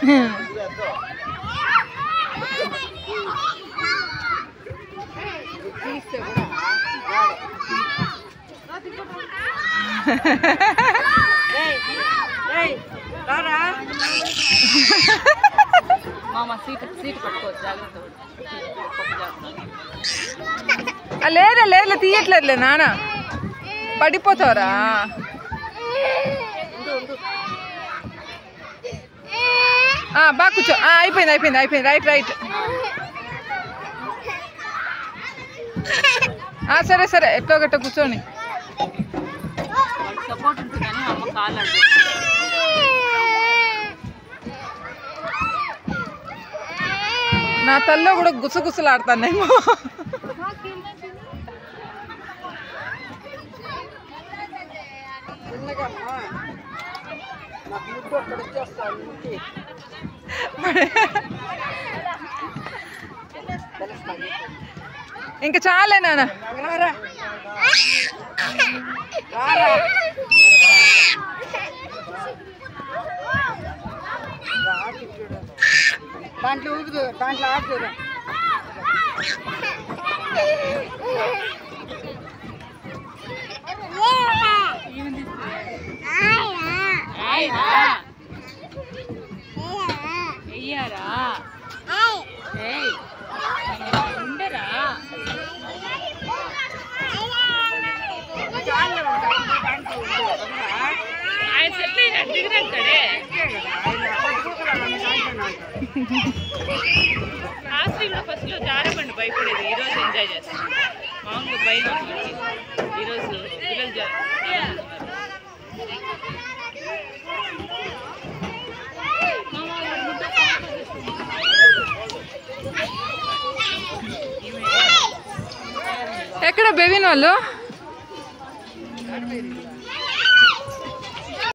తీస్తే కూడా రాడు. ఏయ్, ఏయ్, రారా మామ సీట్ సీట్ పట్టుకోవచ్చు జాగ్రత్త పడు. పప్పు జాగ్రత్త. ఆ, లేదా లేదు తీయట్లేదులే నాన్న పడిపోతావురా ఆ, బాగా కూర్చో ఆ, అయిపోయింది అయిపోయింది అయిపోయింది రైట్ రైట్ ఆ, సరే సరే ఎట్లో గట్ట కూర్చోని వాళ్ళకి సపోర్ట్ ఉంటుంది కానీ అమ్మ కాళ్ళు అడ్డు నా తల్లో కూడా గుసగుసలాడుతానేమో నాకు ముద్దు ఒక్కడ ఇచ్చేస్తాను ముద్దు ఇంకా చాలే నాన్న రారా రారా దాంట్లో ఊగుదు దాంట్లో ఆడుతురా వెయ్యారా ఏయ్ ఉండరా ఆయన సెట్ అయినట్టు దిగినక్కడే లాస్ట్ టైంలో ఫస్ట్లో జారబండి భయపడేది ఈరోజు ఎంజాయ్ చేస్తాం మామూలుగా భయం అసలుకి ఈరోజు పిల్లలు జా- ఎక్కడ బెవిన్ వాళ్ళు